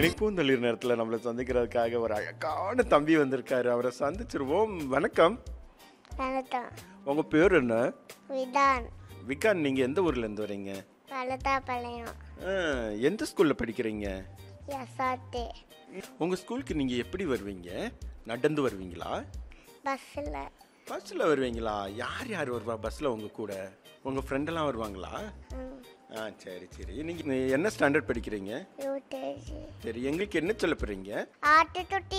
எனக்கு பூந்தளிர் நேரத்தில் நம்மளை சந்திக்கிறதுக்காக ஒரு அழகான தம்பி வந்திருக்காரு அவரை சந்திச்சிருவோம் வணக்கம் வணக்கம் உங்க பேர் என்ன விதான் விகான் நீங்க எந்த ஊர்ல இருந்து வரீங்க பழத்தாப்பாளையம் ஆ, எந்த ஸ்கூல்ல படிக்கிறீங்க எஸ்ஆர்டி உங்க ஸ்கூலுக்கு நீங்க எப்படி வருவீங்க நடந்து வருவீங்களா பஸ்ஸில் பஸ்ல வருவீங்களா யார் யார் வருவா பஸ்ல உங்க கூட உங்க ஃப்ரெண்டெல்லாம் வருவாங்களா ஆ சரி சரி நீங்க என்ன ஸ்டாண்டர்ட் படிக்கிறீங்க யூடிஜி சரி எங்களுக்கு என்ன சொல்ல போறீங்க ஆட்டு தொட்டி